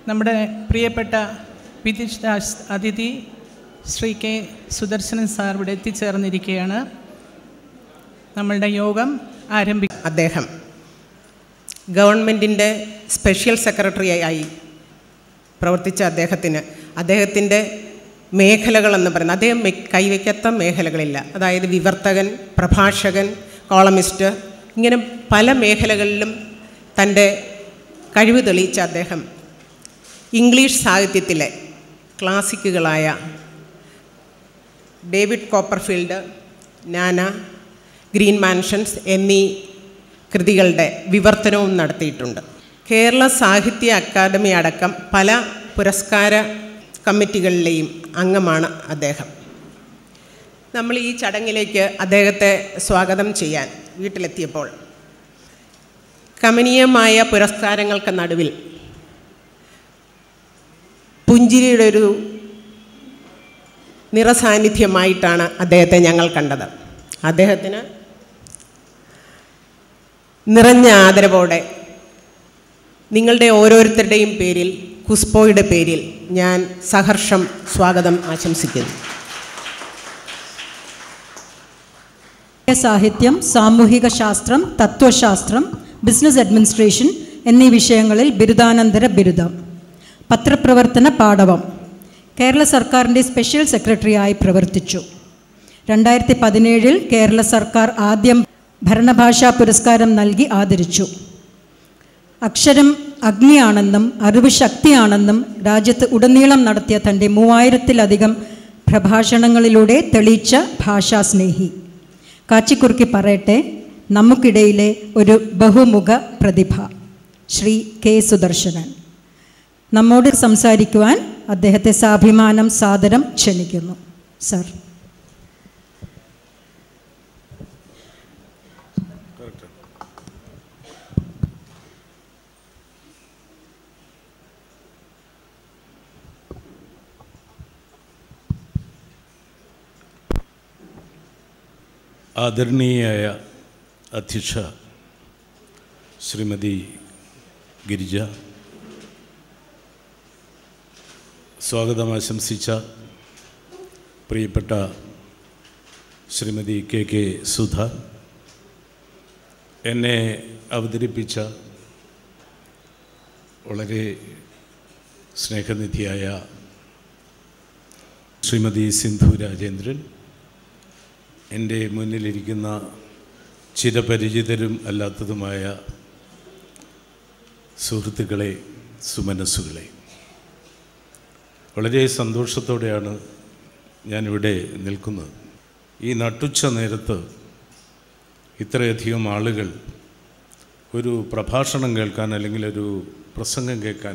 നമ്മുടെ പ്രിയപ്പെട്ട വിദിഷ്ട അതിഥി ശ്രീ കെ സുദർശനൻ സാർ ഇവിടെ എത്തിച്ചേർന്നിരിക്കുകയാണ് നമ്മളുടെ യോഗം ആരംഭിക്കും അദ്ദേഹം ഗവൺമെൻറ്റിൻ്റെ സ്പെഷ്യൽ സെക്രട്ടറിയായി പ്രവർത്തിച്ച അദ്ദേഹത്തിന് അദ്ദേഹത്തിൻ്റെ മേഖലകളെന്ന് പറയുന്നത് അദ്ദേഹം മെ- കൈവയ്ക്കാത്ത മേഖലകളില്ല അതായത് വിവർത്തകൻ പ്രഭാഷകൻ കോളമിസ്റ്റ് ഇങ്ങനെ പല മേഖലകളിലും തൻ്റെ കഴിവ് തെളിയിച്ച അദ്ദേഹം ഇംഗ്ലീഷ് സാഹിത്യത്തിലെ ക്ലാസിക്കുകളായ David Copperfield Nana Green Mansions എന്നീ കൃതികളുടെ വിവർത്തനവും നടത്തിയിട്ടുണ്ട് കേരള സാഹിത്യ അക്കാദമി അടക്കം പല പുരസ്കാര കമ്മിറ്റികളിലെയും അംഗമാണ് അദ്ദേഹം നമ്മൾ ഈ ചടങ്ങിലേക്ക് അദ്ദേഹത്തെ സ്വാഗതം ചെയ്യാൻ വീട്ടിലെത്തിയപ്പോൾ കമനീയമായ പുരസ്കാരങ്ങൾക്ക് നടുവിൽ പുഞ്ചിരിയുടെ ഒരു നിറസാന്നിധ്യമായിട്ടാണ് അദ്ദേഹത്തെ ഞങ്ങൾ കണ്ടത് അദ്ദേഹത്തിന് നിറഞ്ഞ ആദരവോടെ നിങ്ങളുടെ ഓരോരുത്തരുടെയും പേരിൽ കുസ്പോയുടെ പേരിൽ ഞാൻ സഹർഷം സ്വാഗതം ആശംസിക്കുന്നു സാഹിത്യം സാമൂഹിക ശാസ്ത്രം തത്വശാസ്ത്രം ബിസിനസ് അഡ്മിനിസ്ട്രേഷൻ എന്നീ വിഷയങ്ങളിൽ ബിരുദാനന്തര ബിരുദം പത്രപ്രവർത്തന പാടവം കേരള സർക്കാരിൻ്റെ സ്പെഷ്യൽ സെക്രട്ടറിയായി പ്രവർത്തിച്ചു രണ്ടായിരത്തി പതിനേഴിൽ കേരള സർക്കാർ ആദ്യം ഭരണഭാഷാ പുരസ്കാരം നൽകി ആദരിച്ചു അക്ഷരം അഗ്നിയാണെന്നും അറിവ് ശക്തിയാണെന്നും രാജ്യത്ത് ഉടനീളം നടത്തിയ തൻ്റെ മൂവായിരത്തിലധികം പ്രഭാഷണങ്ങളിലൂടെ തെളിയിച്ച ഭാഷാസ്നേഹി കാച്ചിക്കുറുക്കി പറയട്ടെ നമുക്കിടയിലെ ഒരു ബഹുമുഖ പ്രതിഭ ശ്രീ കെ സുദർശനൻ നമ്മോട് സംസാരിക്കുവാൻ അദ്ദേഹത്തെ സാഭിമാനം സാദരം ക്ഷണിക്കുന്നു സർ ആദരണീയായ അധ്യക്ഷ ശ്രീമതി ഗിരിജ സ്വാഗതം ആശംസിച്ച പ്രിയപ്പെട്ട ശ്രീമതി കെ കെ സുധ എന്നെ അവതരിപ്പിച്ച വളരെ സ്നേഹനിധിയായ ശ്രീമതി സിന്ധു രാജേന്ദ്രൻ എൻ്റെ മുന്നിലിരിക്കുന്ന ചിരപരിചിതരും അല്ലാത്തതുമായ സുഹൃത്തുക്കളെ സുമനസ്സുകളെ വളരെ സന്തോഷത്തോടെയാണ് ഞാനിവിടെ നിൽക്കുന്നത് ഈ നട്ടുച്ച നേരത്ത് ഇത്രയധികം ആളുകൾ ഒരു പ്രഭാഷണം കേൾക്കാൻ അല്ലെങ്കിൽ ഒരു പ്രസംഗം കേൾക്കാൻ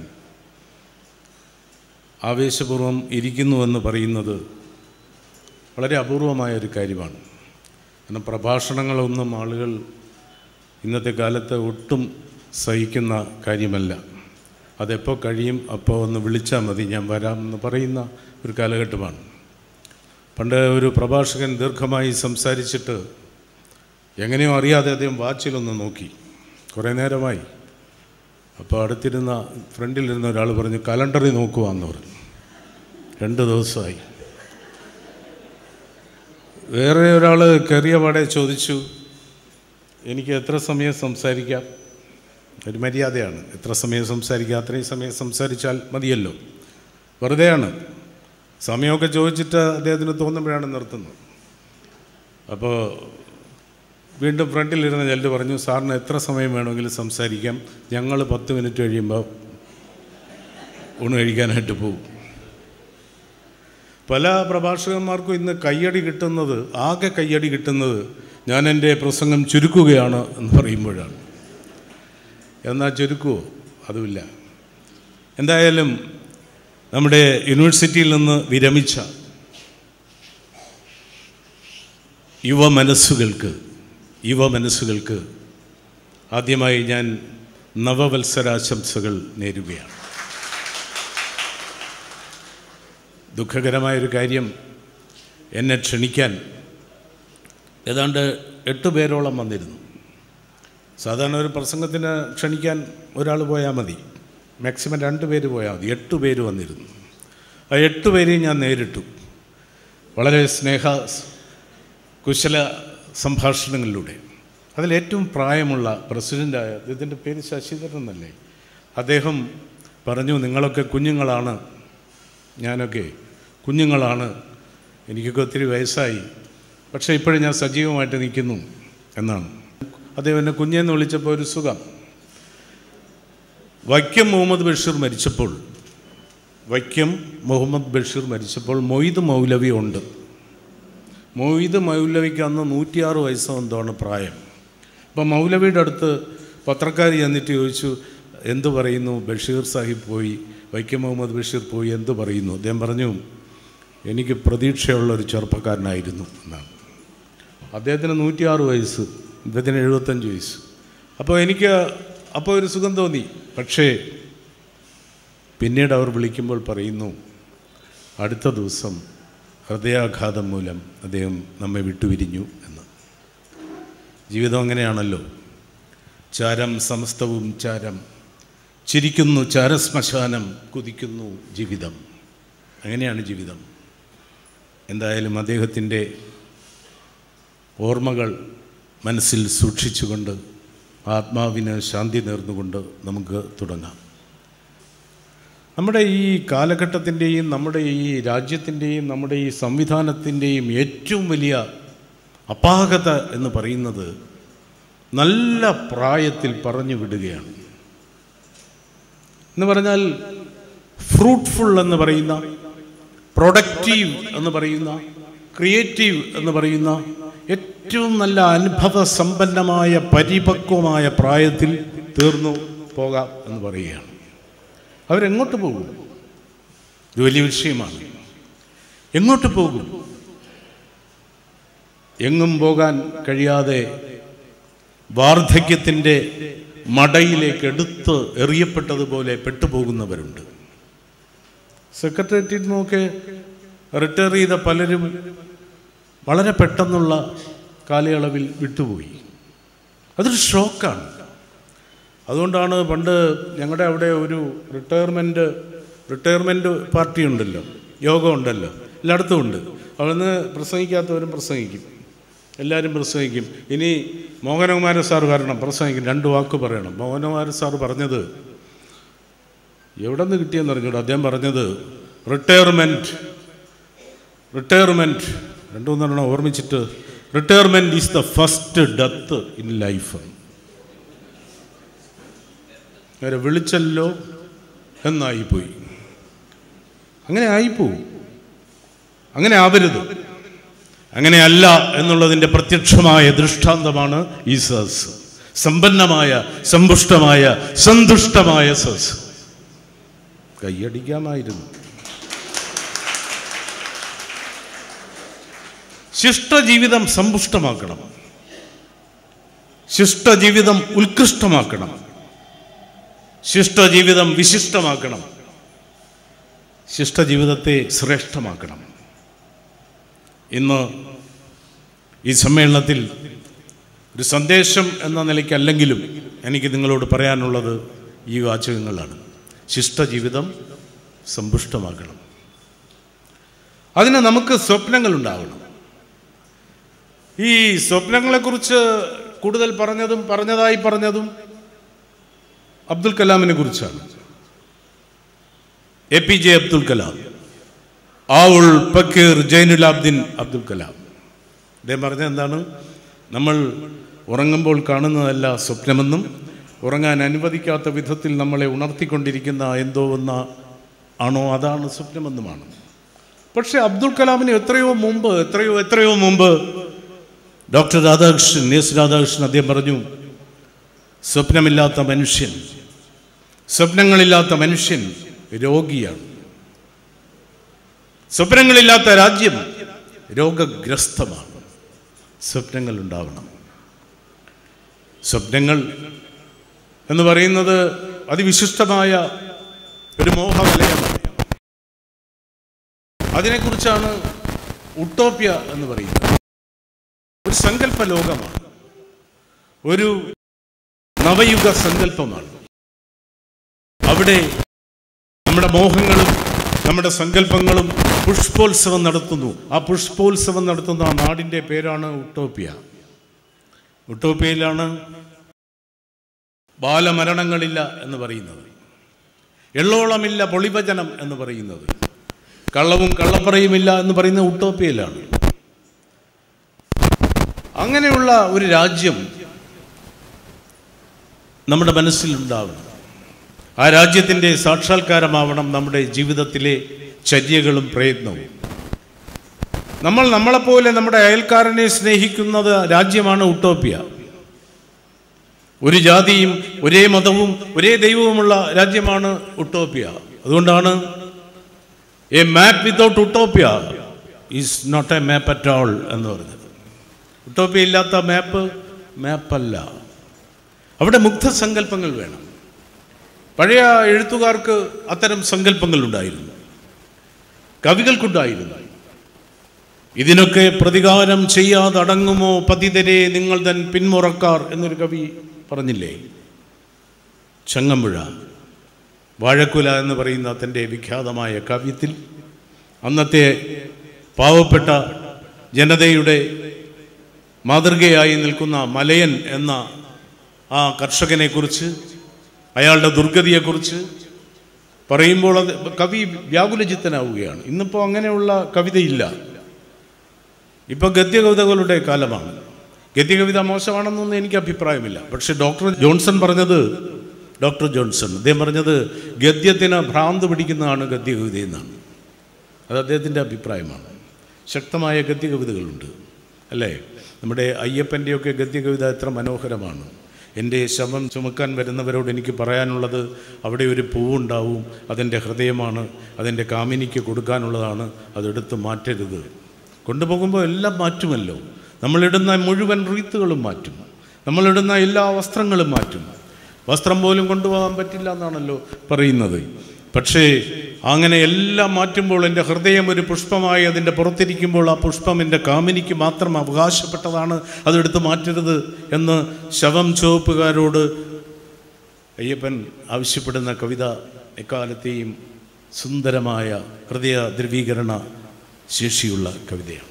ആവേശപൂർവ്വം ഇരിക്കുന്നുവെന്ന് പറയുന്നത് വളരെ അപൂർവമായ ഒരു കാര്യമാണ് കാരണം പ്രഭാഷണങ്ങളൊന്നും ആളുകൾ ഇന്നത്തെ കാലത്ത് ഒട്ടും സഹിക്കുന്ന കാര്യമല്ല അതെപ്പോൾ കഴിയും അപ്പോൾ ഒന്ന് വിളിച്ചാൽ മതി ഞാൻ വരാമെന്ന് പറയുന്ന ഒരു കാലഘട്ടമാണ് പണ്ട് ഒരു പ്രഭാഷകൻ ദീർഘമായി സംസാരിച്ചിട്ട് എങ്ങനെയോ അറിയാതെ അദ്ദേഹം വാച്ചിലൊന്ന് നോക്കി കുറേ നേരമായി അപ്പോൾ അടുത്തിരുന്ന ഫ്രണ്ടിലിരുന്ന ഒരാൾ പറഞ്ഞു കലണ്ടറിൽ നോക്കുവാന്ന് പറഞ്ഞു രണ്ട് ദിവസമായി വേറെ ഒരാൾ കയറിയ പാടെ ചോദിച്ചു എനിക്ക് എത്ര സമയം സംസാരിക്കാം ഒരു മര്യാദയാണ് എത്ര സമയം സംസാരിക്കാം അത്രയും സമയം സംസാരിച്ചാൽ മതിയല്ലോ വെറുതെയാണ് സമയമൊക്കെ ചോദിച്ചിട്ട് അദ്ദേഹത്തിന് തോന്നുമ്പോഴാണ് നിർത്തുന്നത് അപ്പോൾ വീണ്ടും ഫ്രണ്ടിലിരുന്ന ചെല്ലു പറഞ്ഞു സാറിന് എത്ര സമയം വേണമെങ്കിലും സംസാരിക്കാം ഞങ്ങൾ പത്ത് മിനിറ്റ് കഴിയുമ്പോൾ ഊണ് കഴിക്കാനായിട്ട് പോകും പല പ്രഭാഷകന്മാർക്കും ഇന്ന് കയ്യടി കിട്ടുന്നത് ആകെ കയ്യടി കിട്ടുന്നത് ഞാൻ എൻ്റെ പ്രസംഗം ചുരുക്കുകയാണ് എന്ന് പറയുമ്പോഴാണ് എന്നാൽ ചുരുക്കുമോ അതുമില്ല എന്തായാലും നമ്മുടെ യൂണിവേഴ്സിറ്റിയിൽ നിന്ന് വിരമിച്ച യുവ മനസ്സുകൾക്ക് യുവ മനസ്സുകൾക്ക് ആദ്യമായി ഞാൻ നവവത്സരാശംസകൾ നേരുകയാണ് ദുഃഖകരമായൊരു കാര്യം എന്നെ ക്ഷണിക്കാൻ ഏതാണ്ട് എട്ട് പേരോളം വന്നിരുന്നു സാധാരണ ഒരു പ്രസംഗത്തിന് ക്ഷണിക്കാൻ ഒരാൾ പോയാൽ മതി മാക്സിമം രണ്ട് പേര് പോയാൽ മതി എട്ട് പേര് വന്നിരുന്നു ആ എട്ട് പേരെയും ഞാൻ നേരിട്ടു വളരെ സ്നേഹ കുശല സംഭാഷണങ്ങളിലൂടെ അതിലേറ്റവും പ്രായമുള്ള പ്രസിഡൻ്റായ ഇതിൻ്റെ പേര് ശശിധരൻ എന്നല്ലേ അദ്ദേഹം പറഞ്ഞു നിങ്ങളൊക്കെ കുഞ്ഞുങ്ങളാണ് ഞാനൊക്കെ കുഞ്ഞുങ്ങളാണ് എനിക്കൊക്കെ ഒത്തിരി വയസ്സായി പക്ഷേ ഇപ്പോഴും ഞാൻ സജീവമായിട്ട് നിൽക്കുന്നു എന്നാണ് അദ്ദേഹം എന്നെ കുഞ്ഞെന്ന് വിളിച്ചപ്പോൾ ഒരു സുഖം വൈക്കം മുഹമ്മദ് ബഷീർ മരിച്ചപ്പോൾ വൈക്കം മുഹമ്മദ് ബഷീർ മരിച്ചപ്പോൾ മൊയ്ത് മൗലവി ഉണ്ട് മൊയ്ത് മൗലവിക്ക് അന്ന് നൂറ്റിയാറ് വയസ്സോ എന്താണ് പ്രായം അപ്പം മൗലവിയുടെ അടുത്ത് പത്രക്കാർ ചെന്നിട്ട് ചോദിച്ചു എന്ത് പറയുന്നു ബഷീർ സാഹിബ് പോയി വൈക്കം മുഹമ്മദ് ബഷീർ പോയി എന്ത് പറയുന്നു അദ്ദേഹം പറഞ്ഞു എനിക്ക് പ്രതീക്ഷയുള്ള ഒരു ചെറുപ്പക്കാരനായിരുന്നു എന്നാണ് അദ്ദേഹത്തിന് നൂറ്റിയാറ് വയസ്സ് ഇദ്ദേഹത്തിന് എഴുപത്തഞ്ച് വയസ്സ് അപ്പോൾ എനിക്ക് അപ്പോൾ ഒരു സുഖം തോന്നി പക്ഷേ പിന്നീട് അവർ വിളിക്കുമ്പോൾ പറയുന്നു അടുത്ത ദിവസം ഹൃദയാഘാതം മൂലം അദ്ദേഹം നമ്മെ വിട്ടുപിരിഞ്ഞു എന്ന് ജീവിതം അങ്ങനെയാണല്ലോ ചാരം സമസ്തവും ചാരം ചിരിക്കുന്നു ചാരശ്മശാനം കുതിക്കുന്നു ജീവിതം അങ്ങനെയാണ് ജീവിതം എന്തായാലും അദ്ദേഹത്തിൻ്റെ ഓർമ്മകൾ മനസ്സിൽ സൂക്ഷിച്ചുകൊണ്ട് ആത്മാവിന് ശാന്തി നേർന്നുകൊണ്ട് നമുക്ക് തുടങ്ങാം നമ്മുടെ ഈ കാലഘട്ടത്തിൻ്റെയും നമ്മുടെ ഈ രാജ്യത്തിൻ്റെയും നമ്മുടെ ഈ സംവിധാനത്തിൻ്റെയും ഏറ്റവും വലിയ അപാകത എന്ന് പറയുന്നത് നല്ല പ്രായത്തിൽ പറഞ്ഞു വിടുകയാണ് എന്ന് പറഞ്ഞാൽ ഫ്രൂട്ട്ഫുൾ എന്ന് പറയുന്ന പ്രൊഡക്റ്റീവ് എന്ന് പറയുന്ന ക്രിയേറ്റീവ് എന്ന് പറയുന്ന ഏറ്റവും നല്ല അനുഭവ സമ്പന്നമായ പരിപക്വമായ പ്രായത്തിൽ തീർന്നു പോകാം എന്ന് പറയുകയാണ് അവരെങ്ങോട്ട് പോകും ഇത് വലിയ വിഷയമാണ് എങ്ങോട്ട് പോകും എങ്ങും പോകാൻ കഴിയാതെ വാർദ്ധക്യത്തിൻ്റെ മടയിലേക്ക് എടുത്ത് എറിയപ്പെട്ടതുപോലെ പെട്ടുപോകുന്നവരുണ്ട് സെക്രട്ടേറിയറ്റിൽ നിന്നൊക്കെ റിട്ടയർ ചെയ്ത പലരും വളരെ പെട്ടെന്നുള്ള കാലയളവിൽ വിട്ടുപോയി അതൊരു ഷോക്കാണ് അതുകൊണ്ടാണ് പണ്ട് ഞങ്ങളുടെ അവിടെ ഒരു റിട്ടയർമെൻറ്റ് റിട്ടയർമെൻറ്റ് പാർട്ടി ഉണ്ടല്ലോ യോഗം ഉണ്ടല്ലോ എല്ലായിടത്തും ഉണ്ട് അവിടുന്ന് പ്രസംഗിക്കാത്തവരും പ്രസംഗിക്കും എല്ലാവരും പ്രസംഗിക്കും ഇനി മോഹനകുമാരൻ സാർ വരണം പ്രസംഗിക്കും രണ്ട് വാക്ക് പറയണം മോഹനകുമാരൻ സാർ പറഞ്ഞത് എവിടെ നിന്ന് കിട്ടിയെന്ന് അറിഞ്ഞൂടാ അദ്ദേഹം പറഞ്ഞത് റിട്ടയർമെൻറ്റ് റിട്ടയർമെൻറ്റ് രണ്ടു മൂന്നെണ്ണം ഓർമ്മിച്ചിട്ട് retirement is the first death in life അവരെ വിളിച്ചല്ലോ എന്നായിപ്പോയി അങ്ങനെ ആയിപ്പോവും അങ്ങനെ ആവരുത് അങ്ങനെയല്ല എന്നുള്ളതിൻ്റെ പ്രത്യക്ഷമായ ദൃഷ്ടാന്തമാണ് ഈ സസ് സമ്പന്നമായ സമ്പുഷ്ടമായ സന്തുഷ്ടമായ സസ് കൈയടിക്കാമായിരുന്നു ശിഷ്ടജീവിതം സമ്പുഷ്ടമാക്കണം ശിഷ്ടജീവിതം ഉത്കൃഷ്ടമാക്കണം ശിഷ്ടജീവിതം വിശിഷ്ടമാക്കണം ശിഷ്ടജീവിതത്തെ ശ്രേഷ്ഠമാക്കണം ഇന്ന് ഈ സമ്മേളനത്തിൽ ഒരു സന്ദേശം എന്ന നിലയ്ക്കല്ലെങ്കിലും എനിക്ക് നിങ്ങളോട് പറയാനുള്ളത് ഈ വാചകങ്ങളാണ് ശിഷ്ടജീവിതം സമ്പുഷ്ടമാക്കണം അതിന് നമുക്ക് സ്വപ്നങ്ങളുണ്ടാകണം ഈ സ്വപ്നങ്ങളെക്കുറിച്ച് കൂടുതൽ പറഞ്ഞതും പറഞ്ഞതായി പറഞ്ഞതും അബ്ദുൽ കലാമിനെ കുറിച്ചാണ് A P J Abdul Kalam Avul Pakir Jainulabdeen Abdul Kalam അദ്ദേഹം പറഞ്ഞത് എന്താണ് നമ്മൾ ഉറങ്ങുമ്പോൾ കാണുന്നതല്ല സ്വപ്നമെന്നും ഉറങ്ങാൻ അനുവദിക്കാത്ത വിധത്തിൽ നമ്മളെ ഉണർത്തിക്കൊണ്ടിരിക്കുന്ന എന്തോ ഒന്ന് ആണോ അതാണ് സ്വപ്നമെന്നുമാണ് പക്ഷേ അബ്ദുൽ കലാമിന് എത്രയോ മുമ്പ് എത്രയോ എത്രയോ മുമ്പ് ഡോക്ടർ രാധാകൃഷ്ണൻ എസ് രാധാകൃഷ്ണൻ അദ്ദേഹം പറഞ്ഞു സ്വപ്നമില്ലാത്ത മനുഷ്യൻ സ്വപ്നങ്ങളില്ലാത്ത മനുഷ്യൻ രോഗിയാണ് സ്വപ്നങ്ങളില്ലാത്ത രാജ്യം രോഗഗ്രസ്തമാണ് സ്വപ്നങ്ങൾ ഉണ്ടാവണം സ്വപ്നങ്ങൾ എന്ന് പറയുന്നത് അതിവിശിഷ്ടമായ ഒരു മോഹവലയമാണ് അതിനെക്കുറിച്ചാണ് ഉട്ടോപ്യ എന്ന് പറയുന്നത് ഒരു സങ്കല്പ ലോകമാണ് ഒരു നവയുഗ സങ്കല്പമാണ് അവിടെ നമ്മുടെ മോഹങ്ങളും നമ്മുടെ സങ്കല്പങ്ങളും പുഷ്പോത്സവം നടത്തുന്നു ആ പുഷ്പോത്സവം നടത്തുന്ന ആ നാടിൻ്റെ പേരാണ് ഉട്ടോപ്യ ഉട്ടോപ്യയിലാണ് ബാലമരണങ്ങളില്ല എന്ന് പറയുന്നത് എള്ളോളമില്ല പൊളിഭജനം എന്ന് പറയുന്നത് കള്ളവും കള്ളപ്പറയുമില്ല എന്ന് പറയുന്ന ഉട്ടോപ്യയിലാണ് അങ്ങനെയുള്ള ഒരു രാജ്യം നമ്മുടെ മനസ്സിലുണ്ടാവണം ആ രാജ്യത്തിൻ്റെ സാക്ഷാത്കാരമാവണം നമ്മുടെ ജീവിതത്തിലെ ചര്യകളും പ്രയത്നവും നമ്മൾ നമ്മളെപ്പോലെ നമ്മുടെ അയൽക്കാരനെ സ്നേഹിക്കുന്നത് രാജ്യമാണ് ഉട്ടോപ്യ ഒരു ജാതിയും ഒരേ മതവും ഒരേ ദൈവവുമുള്ള രാജ്യമാണ് ഉട്ടോപ്യ അതുകൊണ്ടാണ് a map without Utopia is not a map at all എന്ന് പറഞ്ഞത് ഉട്ടോപ്യ ഇല്ലാത്ത മാപ്പ് മാപ്പല്ല അവിടെ മുഗ്ധസങ്കല്പങ്ങൾ വേണം പഴയ എഴുത്തുകാർക്ക് അത്തരം സങ്കല്പങ്ങൾ ഉണ്ടായിരുന്നു കവികൾക്കുണ്ടായിരുന്നു ഇതിനൊക്കെ പ്രതികാരം ചെയ്യാതടങ്ങുമോ പതിതരെ നിങ്ങൾ തൻ പിന്മുറക്കാർ എന്നൊരു കവി പറഞ്ഞില്ലേ ചങ്ങമ്പുഴ വാഴക്കുല എന്ന് പറയുന്ന തൻ്റെ വിഖ്യാതമായ കാവ്യത്തിൽ അന്നത്തെ പാവപ്പെട്ട ജനതയുടെ മാതൃകയായി നിൽക്കുന്ന മലയൻ എന്ന ആ കർഷകനെക്കുറിച്ച് അയാളുടെ ദുർഗതിയെക്കുറിച്ച് പറയുമ്പോൾ അത് കവി വ്യാകുലചിത്തനാവുകയാണ് ഇന്നിപ്പോൾ അങ്ങനെയുള്ള കവിതയില്ല ഇപ്പോൾ ഗദ്യകവിതകളുടെ കാലമാണ് ഗദ്യകവിത മോശമാണെന്നൊന്നും എനിക്ക് അഭിപ്രായമില്ല പക്ഷെ ഡോക്ടർ ജോൺസൺ പറഞ്ഞത് ഡോക്ടർ ജോൺസൺ അദ്ദേഹം പറഞ്ഞത് ഗദ്യത്തിന് ഭ്രാന്ത് പിടിക്കുന്നതാണ് ഗദ്യകവിത എന്നാണ് അത് അദ്ദേഹത്തിൻ്റെ അഭിപ്രായമാണ് ശക്തമായ ഗദ്യകവിതകളുണ്ട് അല്ലേ നമ്മുടെ അയ്യപ്പൻ്റെയൊക്കെ ഗദ്യകവിത എത്ര മനോഹരമാണ് എൻ്റെ ശവം ചുമക്കാൻ വരുന്നവരോട് എനിക്ക് പറയാനുള്ളത് അവിടെ ഒരു പൂവുണ്ടാവും അതെൻ്റെ ഹൃദയമാണ് അതെൻ്റെ കാമിനിക്ക് കൊടുക്കാനുള്ളതാണ് അതെടുത്ത് മാറ്റരുത് കൊണ്ടുപോകുമ്പോൾ എല്ലാം മാറ്റുമല്ലോ നമ്മളിടുന്ന മുഴുവൻ റീത്തുകളും മാറ്റും നമ്മളിടുന്ന എല്ലാ വസ്ത്രങ്ങളും മാറ്റും വസ്ത്രം പോലും കൊണ്ടുപോകാൻ പറ്റില്ല എന്നാണല്ലോ പറയുന്നത് പക്ഷേ അങ്ങനെ എല്ലാം മാറ്റുമ്പോൾ എൻ്റെ ഹൃദയം ഒരു പുഷ്പമായി അതിൻ്റെ പുറത്തിരിക്കുമ്പോൾ ആ പുഷ്പം എൻ്റെ കാമിനിക്ക് മാത്രം അവകാശപ്പെട്ടതാണ് അതെടുത്ത് മാറ്റരുത് എന്ന് ശവം ചുവപ്പുകാരോട് അയ്യപ്പൻ ആവശ്യപ്പെടുന്ന കവിത എക്കാലത്തെയും സുന്ദരമായ ഹൃദയ ദ്രവീകരണ ശേഷിയുള്ള കവിതയാണ്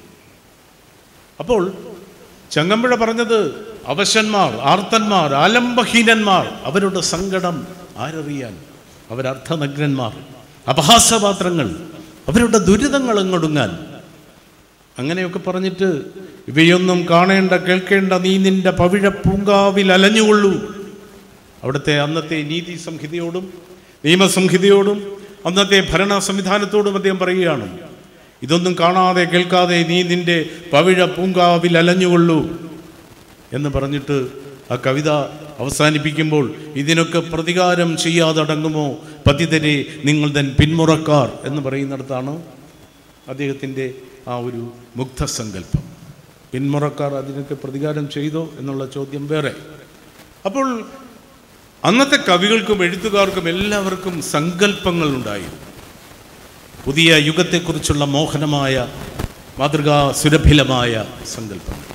അപ്പോൾ ചങ്ങമ്പുഴ പറഞ്ഞത് അവശന്മാർ ആർത്തന്മാർ ആലംബഹീനന്മാർ അവരുടെ സങ്കടം ആരറിയാൻ അവരർത്ഥനഗ്നന്മാർ അപഹാസപാത്രങ്ങൾ അവരുടെ ദുരിതങ്ങൾ അങ്ങൊടുങ്ങാൻ അങ്ങനെയൊക്കെ പറഞ്ഞിട്ട് ഇവയൊന്നും കാണേണ്ട കേൾക്കേണ്ട നീ നിന്റെ പവിഴ പൂങ്കാവിൽ അലഞ്ഞുകൊള്ളൂ അവിടുത്തെ അന്നത്തെ നീതി സംഹിതയോടും നിയമസംഹിതയോടും അന്നത്തെ ഭരണ സംവിധാനത്തോടും അദ്ദേഹം പറയുകയാണ് ഇതൊന്നും കാണാതെ കേൾക്കാതെ നീ നിന്റെ പവിഴ പൂങ്കാവിൽ അലഞ്ഞുകൊള്ളൂ എന്ന് പറഞ്ഞിട്ട് ആ കവിത അവസാനിപ്പിക്കുമ്പോൾ ഇതിനൊക്കെ പ്രതികാരം ചെയ്യാതടങ്ങുമോ പതിതരെ നിങ്ങൾ തൻ പിന്മുറക്കാർ എന്ന് പറയുന്നിടത്താണ് അദ്ദേഹത്തിൻ്റെ ആ ഒരു മുഗ്ധസങ്കല്പം പിന്മുറക്കാർ അതിനൊക്കെ പ്രതികാരം ചെയ്തോ എന്നുള്ള ചോദ്യം വേറെ അപ്പോൾ അന്നത്തെ കവികൾക്കും എഴുത്തുകാർക്കും എല്ലാവർക്കും സങ്കല്പങ്ങൾ ഉണ്ടായിരുന്നു പുതിയ യുഗത്തെക്കുറിച്ചുള്ള മോഹനമായ മാതൃകാ സുരഭിലമായ സങ്കല്പങ്ങൾ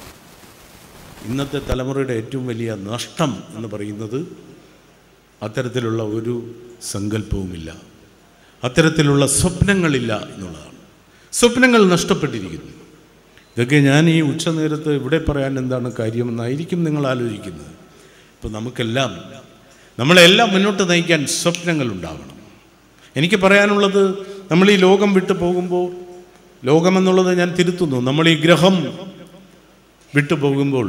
ഇന്നത്തെ തലമുറയുടെ ഏറ്റവും വലിയ നഷ്ടം എന്ന് പറയുന്നത് അത്തരത്തിലുള്ള ഒരു സങ്കല്പവുമില്ല അത്തരത്തിലുള്ള സ്വപ്നങ്ങളില്ല എന്നുള്ളതാണ് സ്വപ്നങ്ങൾ നഷ്ടപ്പെട്ടിരിക്കുന്നു ഇതൊക്കെ ഞാൻ ഈ ഉച്ചനേരത്ത് ഇവിടെ പറയാൻ എന്താണ് കാര്യമെന്നായിരിക്കും നിങ്ങൾ ആലോചിക്കുന്നത് ഇപ്പോൾ നമുക്കെല്ലാം നമ്മളെല്ലാം മുന്നോട്ട് നയിക്കാൻ സ്വപ്നങ്ങൾ ഉണ്ടാവണം എനിക്ക് പറയാനുള്ളത് നമ്മൾ ഈ ലോകം വിട്ടു പോകുമ്പോൾ ലോകമെന്നുള്ളത് ഞാൻ തിരുത്തുന്നു നമ്മൾ ഈ ഗ്രഹം വിട്ടു പോകുമ്പോൾ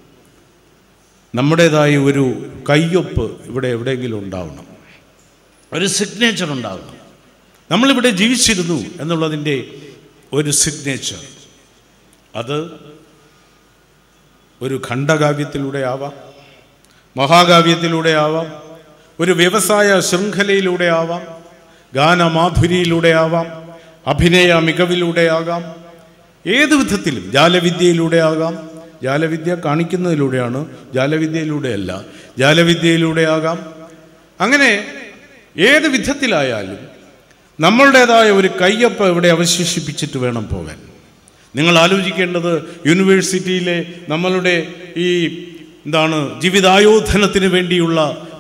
നമ്മുടേതായ ഒരു കയ്യൊപ്പ് ഇവിടെ എവിടെയെങ്കിലും ഉണ്ടാവണം ഒരു സിഗ്നേച്ചർ ഉണ്ടാവണം നമ്മളിവിടെ ജീവിച്ചിരുന്നു എന്നുള്ളതിൻ്റെ ഒരു സിഗ്നേച്ചർ അത് ഒരു ഖണ്ഡകാവ്യത്തിലൂടെ ആവാം മഹാകാവ്യത്തിലൂടെ ആവാം ഒരു വ്യവസായ ശൃംഖലയിലൂടെ ആവാം ഗാനമാധുരിയിലൂടെ ആവാം അഭിനയ മികവിലൂടെ ആകാം ഏത് വിധത്തിലും ജാലവിദ്യയിലൂടെ ആകാം ജാലവിദ്യ കാണിക്കുന്നതിലൂടെയാണ് ജാലവിദ്യയിലൂടെയല്ല ജാലവിദ്യയിലൂടെ ആകാം അങ്ങനെ ഏത് വിധത്തിലായാലും നമ്മളുടേതായ ഒരു കയ്യൊപ്പ് ഇവിടെ അവശേഷിപ്പിച്ചിട്ട് വേണം പോകാൻ നിങ്ങൾ ആലോചിക്കേണ്ടത് യൂണിവേഴ്സിറ്റിയിലെ നമ്മളുടെ ഈ എന്താണ് ജീവിതായോധനത്തിന് വേണ്ടിയുള്ള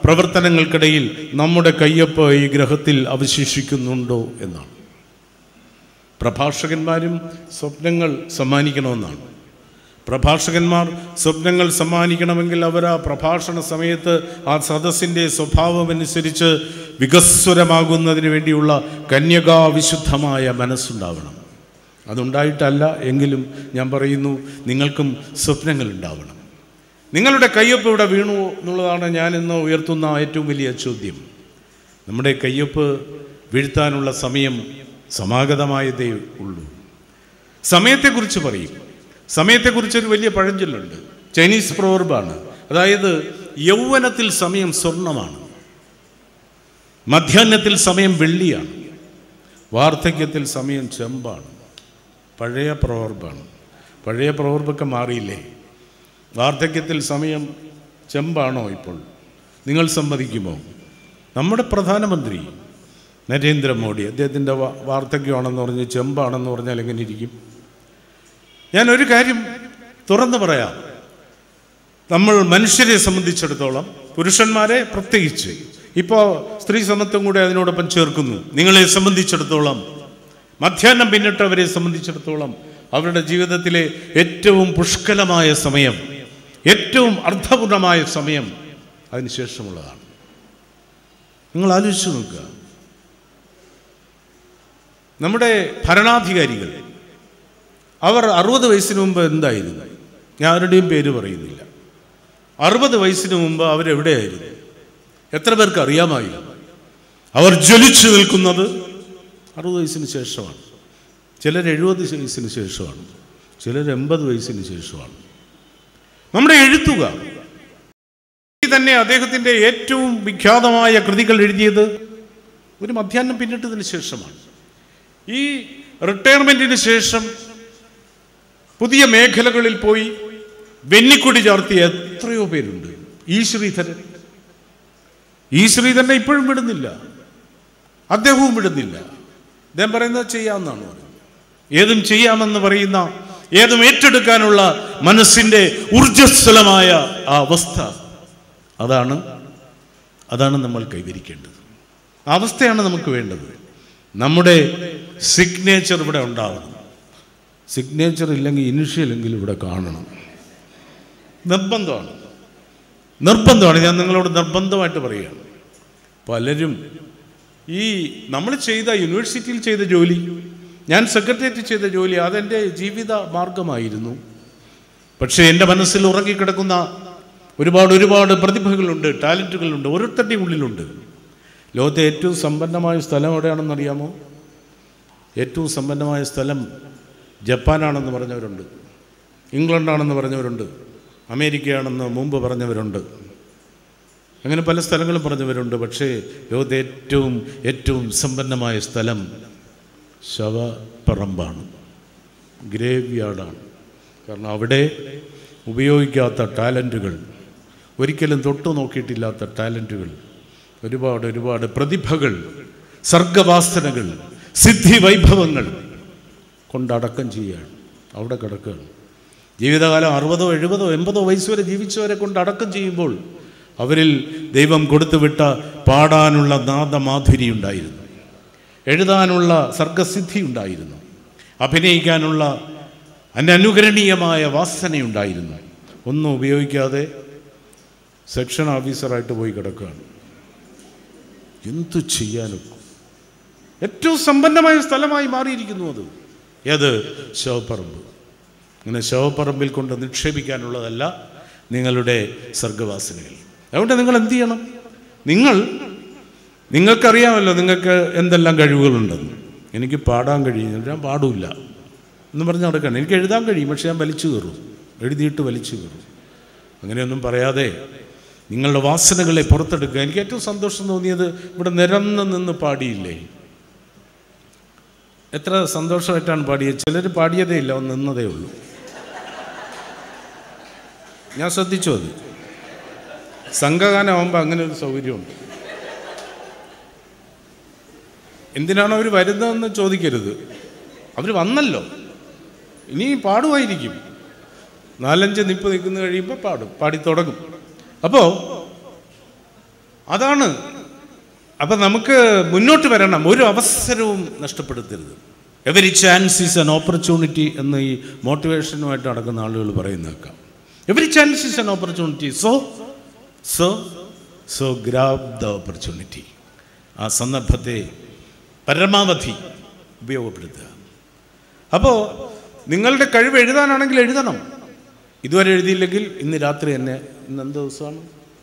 പ്രവർത്തനങ്ങൾക്കിടയിൽ നമ്മുടെ കയ്യൊപ്പ് ഈ ഗ്രഹത്തിൽ അവശേഷിക്കുന്നുണ്ടോ എന്നാണ് പ്രഭാഷകന്മാരും സ്വപ്നങ്ങൾ സമ്മാനിക്കണമെന്നാണ് പ്രഭാഷകന്മാർ സ്വപ്നങ്ങൾ സമ്മാനിക്കണമെങ്കിൽ അവർ ആ പ്രഭാഷണ സമയത്ത് ആ സദസ്സിൻ്റെ സ്വഭാവമനുസരിച്ച് വികസ്വരമാകുന്നതിന് വേണ്ടിയുള്ള കന്യകാവിശുദ്ധമായ മനസ്സുണ്ടാവണം അതുണ്ടായിട്ടല്ല എങ്കിലും ഞാൻ പറയുന്നു നിങ്ങൾക്കും സ്വപ്നങ്ങൾ ഉണ്ടാവണം നിങ്ങളുടെ കയ്യൊപ്പ് ഇവിടെ വീണു എന്നുള്ളതാണ് ഞാൻ ഇന്ന് ഉയർത്തുന്ന ഏറ്റവും വലിയ ചോദ്യം നമ്മുടെ കയ്യൊപ്പ് വീഴ്ത്താനുള്ള സമയം സമാഗതമായതേ ഉള്ളൂ സമയത്തെക്കുറിച്ച് പറയും സമയത്തെക്കുറിച്ചൊരു വലിയ പഴഞ്ചൊല്ലുണ്ട് ചൈനീസ് പ്രോവർബാണ് അതായത് യൗവനത്തിൽ സമയം സ്വർണമാണ് മധ്യാഹ്നത്തിൽ സമയം വെള്ളിയാണ് വാർദ്ധക്യത്തിൽ സമയം ചെമ്പാണ് പഴയ പ്രോവർബാണ് പഴയ പ്രോവർബൊക്കെ മാറിയില്ലേ വാർദ്ധക്യത്തിൽ സമയം ചെമ്പാണോ ഇപ്പോൾ നിങ്ങൾ സമ്മതിക്കുമോ നമ്മുടെ പ്രധാനമന്ത്രി നരേന്ദ്രമോദി അദ്ദേഹത്തിൻ്റെ വാ- വാർദ്ധക്യമാണെന്ന് പറഞ്ഞ് ചെമ്പാണെന്ന് പറഞ്ഞാൽ എങ്ങനെ ഇരിക്കും ഞാൻ ഒരു കാര്യം തുറന്നു പറയാം നമ്മൾ മനുഷ്യരെ സംബന്ധിച്ചിടത്തോളം പുരുഷന്മാരെ പ്രത്യേകിച്ച് ഇപ്പോൾ സ്ത്രീ സമത്വം കൂടെ അതിനോടൊപ്പം ചേർക്കുന്നു നിങ്ങളെ സംബന്ധിച്ചിടത്തോളം മധ്യാഹ്നം പിന്നിട്ടവരെ സംബന്ധിച്ചിടത്തോളം അവരുടെ ജീവിതത്തിലെ ഏറ്റവും പുഷ്കലമായ സമയം ഏറ്റവും അർത്ഥപൂർണമായ സമയം അതിനുശേഷമുള്ളതാണ് നിങ്ങൾ ആലോചിച്ച് നോക്കുക നമ്മുടെ ഭരണാധികാരികൾ അവർ അറുപത് വയസ്സിന് മുമ്പ് എന്തായിരുന്നു ഞാൻ ആരുടെയും പേര് പറയുന്നില്ല അറുപത് വയസ്സിന് മുമ്പ് അവരെവിടെയായിരുന്നു എത്ര പേർക്ക് അറിയാമായിരുന്നു അവർ ജ്വലിച്ചു നിൽക്കുന്നത് അറുപത് വയസ്സിന് ശേഷമാണ് ചിലർ എഴുപത് വയസ്സിന് ശേഷമാണ് ചിലർ എൺപത് വയസ്സിന് ശേഷമാണ് നമ്മുടെ എഴുത്തുകാർ ഈ തന്നെ അദ്ദേഹത്തിൻ്റെ ഏറ്റവും വിഖ്യാതമായ കൃതികൾ എഴുതിയത് ഒരു മധ്യാഹ്നം പിന്നിട്ടതിന് ശേഷമാണ് ഈ റിട്ടയർമെൻറ്റിന് ശേഷം പുതിയ മേഖലകളിൽ പോയി വെന്നിക്കൊടി ചാർത്തിയ എത്രയോ പേരുണ്ട് ഈ ശ്രീധരൻ ഈ ശ്രീധരനെ ഇപ്പോഴും വിടുന്നില്ല അദ്ദേഹവും വിടുന്നില്ല അദ്ദേഹം പറയുന്നത് ചെയ്യാമെന്നാണ് പറയുന്നത് ഏതും ചെയ്യാമെന്ന് പറയുന്ന ഏതും ഏറ്റെടുക്കാനുള്ള മനസ്സിൻ്റെ ഊർജ്ജസ്വലമായ ആ അവസ്ഥ അതാണ് അതാണ് നമ്മൾ കൈവരിക്കേണ്ടത് ആ അവസ്ഥയാണ് നമുക്ക് വേണ്ടത് നമ്മുടെ സിഗ്നേച്ചർ ഇവിടെ ഉണ്ടാവണം സിഗ്നേച്ചർ ഇല്ലെങ്കിൽ ഇനിഷ്യലെങ്കിലും ഇവിടെ കാണണം നിർബന്ധമാണ് നിർബന്ധമാണ് ഞാൻ നിങ്ങളോട് നിർബന്ധമായിട്ട് പറയുകയാണ് പലരും ഈ നമ്മൾ ചെയ്ത യൂണിവേഴ്സിറ്റിയിൽ ചെയ്ത ജോലി ഞാൻ സെക്രട്ടേറിയറ്റ് ചെയ്ത ജോലി അതെൻ്റെ ജീവിത മാർഗമായിരുന്നു പക്ഷേ എൻ്റെ മനസ്സിൽ ഉറങ്ങിക്കിടക്കുന്ന ഒരുപാട് ഒരുപാട് പ്രതിഭകളുണ്ട് ടാലൻറ്റുകളുണ്ട് ഓരോരുത്തരുടെയും ഉള്ളിലുണ്ട് ലോകത്തെ ഏറ്റവും സമ്പന്നമായ സ്ഥലം എവിടെയാണെന്ന് അറിയാമോ ഏറ്റവും സമ്പന്നമായ സ്ഥലം ജപ്പാനാണെന്ന് പറഞ്ഞവരുണ്ട് ഇംഗ്ലണ്ടാണെന്ന് പറഞ്ഞവരുണ്ട് അമേരിക്കയാണെന്ന് മുമ്പ് പറഞ്ഞവരുണ്ട് അങ്ങനെ പല സ്ഥലങ്ങളും പറഞ്ഞവരുണ്ട് പക്ഷേ ലോകത്തെ ഏറ്റവും ഏറ്റവും സമ്പന്നമായ സ്ഥലം ശവപ്പറമ്പാണ് ഗ്രേവ് യാർഡാണ് കാരണം അവിടെ ഉപയോഗിക്കാത്ത ടാലൻറ്റുകൾ ഒരിക്കലും തൊട്ടു നോക്കിയിട്ടില്ലാത്ത ടാലൻറ്റുകൾ ഒരുപാട് ഒരുപാട് പ്രതിഭകൾ സർഗവാസനകൾ സിദ്ധി വൈഭവങ്ങൾ കൊണ്ടടക്കം ചെയ്യുകയാണ് അവിടെ കിടക്കുകയാണ് ജീവിതകാലം അറുപതോ എഴുപതോ എൺപതോ വയസ്സ് വരെ ജീവിച്ചവരെ കൊണ്ട് അടക്കം ചെയ്യുമ്പോൾ അവരിൽ ദൈവം കൊടുത്തുവിട്ട പാടാനുള്ള നാദമാധുരി ഉണ്ടായിരുന്നു എഴുതാനുള്ള സർഗസിദ്ധി ഉണ്ടായിരുന്നു അഭിനയിക്കാനുള്ള അനനുകരണീയമായ വാസനയുണ്ടായിരുന്നു ഒന്നും ഉപയോഗിക്കാതെ സെക്ഷൻ ഓഫീസറായിട്ട് പോയി കിടക്കുകയാണ് എന്തു ചെയ്യാനൊക്കെ ഏറ്റവും സമ്പന്നമായ സ്ഥലമായി മാറിയിരിക്കുന്നു അത് ഏത് ശവപ്പറമ്പ് ഇങ്ങനെ ശവപ്പറമ്പിൽ കൊണ്ട് നിക്ഷേപിക്കാനുള്ളതല്ല നിങ്ങളുടെ സർഗവാസനകൾ അതുകൊണ്ട് നിങ്ങൾ എന്ത് ചെയ്യണം നിങ്ങൾ നിങ്ങൾക്കറിയാമല്ലോ നിങ്ങൾക്ക് എന്തെല്ലാം കഴിവുകളുണ്ടെന്ന് എനിക്ക് പാടാൻ കഴിയും ഞാൻ പാടില്ല എന്ന് പറഞ്ഞ് നടക്കണം എനിക്ക് എഴുതാൻ കഴിയും പക്ഷെ ഞാൻ വലിച്ചു കയറും എഴുതിയിട്ട് വലിച്ചു കയറും അങ്ങനെയൊന്നും പറയാതെ നിങ്ങളുടെ വാസനകളെ പുറത്തെടുക്കുക എനിക്ക് ഏറ്റവും സന്തോഷം തോന്നിയത് ഇവിടെ നിരന്ന് നിന്ന് പാടിയില്ലേ എത്ര സന്തോഷമായിട്ടാണ് പാടിയത് ചിലർ പാടിയതേ ഇല്ല ഒന്ന് നിന്നതേ ഉള്ളൂ ഞാൻ ശ്രദ്ധിച്ചു അത് സംഘഗാനമാകുമ്പോൾ അങ്ങനെ ഒരു സൗകര്യമുണ്ട് എന്തിനാണ് അവർ വരുന്നതെന്ന് ചോദിക്കരുത് അവർ വന്നല്ലോ ഇനി പാടുമായിരിക്കും നാലഞ്ച് നിപ്പ് നിൽക്കുന്ന കഴിയുമ്പോൾ പാടും പാടി തുടങ്ങും അപ്പോൾ അതാണ് അപ്പം നമുക്ക് മുന്നോട്ട് വരണം ഒരു അവസരവും നഷ്ടപ്പെടുത്തരുത് every chance is an opportunity എന്ന് ഈ മോട്ടിവേഷനുമായിട്ട് നടക്കുന്ന ആളുകൾ പറയുന്നേക്കാം every chance is an opportunity so so so grab the opportunity ആ സന്ദർഭത്തെ പരമാവധി ഉപയോഗപ്പെടുത്തുക അപ്പോൾ നിങ്ങളുടെ കഴിവ് എഴുതാനാണെങ്കിൽ എഴുതണം ഇതുവരെ എഴുതിയില്ലെങ്കിൽ ഇന്ന് രാത്രി തന്നെ ഇന്ന് എന്ത് ദിവസമാണ്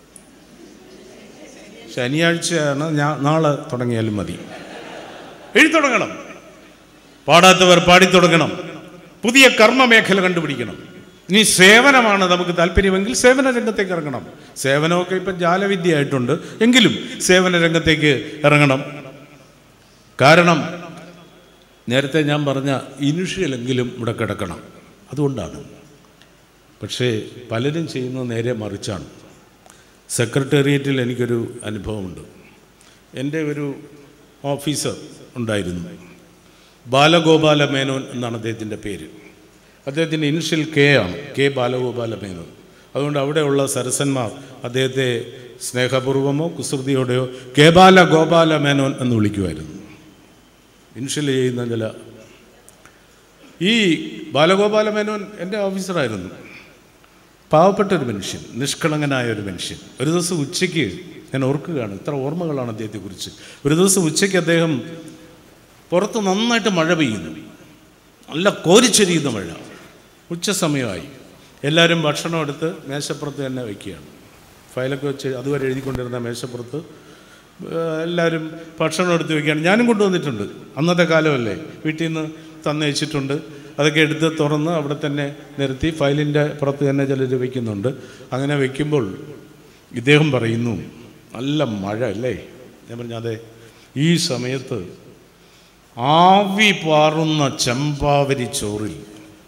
ശനിയാഴ്ചയാണ് ഞാൻ നാളെ തുടങ്ങിയാലും മതി എഴുതി തുടങ്ങണം പാടാത്തവർ പാടിത്തുടങ്ങണം പുതിയ കർമ്മ മേഖല കണ്ടുപിടിക്കണം ഇനി സേവനമാണ് നമുക്ക് താല്പര്യമെങ്കിൽ സേവന രംഗത്തേക്ക് ഇറങ്ങണം സേവനമൊക്കെ ഇപ്പം ജാലവിദ്യ ആയിട്ടുണ്ട് എങ്കിലും സേവന രംഗത്തേക്ക് ഇറങ്ങണം കാരണം നേരത്തെ ഞാൻ പറഞ്ഞ ഇനിഷ്യലെങ്കിലും ഇവിടെ കിടക്കണം അതുകൊണ്ടാണ് പക്ഷേ പലരും ചെയ്യുന്നത് നേരെ മറിച്ചാണ് സെക്രട്ടേറിയറ്റിൽ എനിക്കൊരു അനുഭവമുണ്ട് എൻ്റെ ഒരു ഓഫീസർ ഉണ്ടായിരുന്നു ബാലഗോപാല മേനോൻ എന്നാണ് അദ്ദേഹത്തിൻ്റെ പേര് അദ്ദേഹത്തിൻ്റെ ഇനിഷ്യൽ കെ ആണ് കെ ബാലഗോപാല മേനോൻ അതുകൊണ്ട് അവിടെയുള്ള സരസന്മാർ അദ്ദേഹത്തെ സ്നേഹപൂർവമോ കുസൃതിയോടെയോ കെ ബാല ഗോപാല മേനോൻ എന്ന് വിളിക്കുമായിരുന്നു ഇനിഷ്യൽ ചെയ്യുന്ന ചില ഈ ബാലഗോപാല മേനോൻ എൻ്റെ ഓഫീസറായിരുന്നു പാവപ്പെട്ട ഒരു മനുഷ്യൻ നിഷ്കളങ്കനായ ഒരു മനുഷ്യൻ ഒരു ദിവസം ഉച്ചയ്ക്ക് ഞാൻ ഓർക്കുകയാണ് ഇത്ര ഓർമ്മകളാണ് അദ്ദേഹത്തെക്കുറിച്ച് ഒരു ദിവസം ഉച്ചയ്ക്ക് അദ്ദേഹം പുറത്ത് നന്നായിട്ട് മഴ പെയ്യുന്നു നല്ല കോരിച്ചെരിയുന്ന മഴ ഉച്ച സമയമായി എല്ലാവരും ഭക്ഷണം എടുത്ത് മേശപ്പുറത്ത് തന്നെ വയ്ക്കുകയാണ് ഫയലൊക്കെ വെച്ച് അതുവരെ എഴുതിക്കൊണ്ടിരുന്ന മേശപ്പുറത്ത് ഏഹ്, എല്ലാവരും ഭക്ഷണം എടുത്ത് വയ്ക്കുകയാണ് ഞാനും കൊണ്ടുവന്നിട്ടുണ്ട് അന്നത്തെ കാലമല്ലേ വീട്ടിൽ നിന്ന് തന്നയച്ചിട്ടുണ്ട് അതൊക്കെ എടുത്ത് തുറന്ന് അവിടെ തന്നെ നിരത്തി ഫയലിൻ്റെ പുറത്ത് തന്നെ ചിലർ വയ്ക്കുന്നുണ്ട് അങ്ങനെ വയ്ക്കുമ്പോൾ ഇദ്ദേഹം പറയുന്നു നല്ല മഴ അല്ലേ ഞാൻ പറഞ്ഞു അതെ ഈ സമയത്ത് ആവി പാറുന്ന ചെമ്പാവരി ചോറിൽ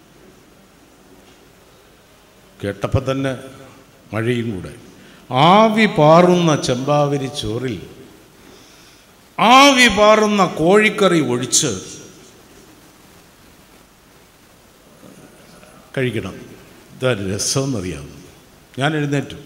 കേട്ടപ്പോൾ തന്നെ മഴയും കൂടെ ആവി പാറുന്ന ചെമ്പാവരി ചോറിൽ ആവി പാറുന്ന കോഴിക്കറി ഒഴിച്ച് കഴിക്കണം ഇതാ രസമെന്നറിയാം ഞാൻ എഴുന്നേറ്റു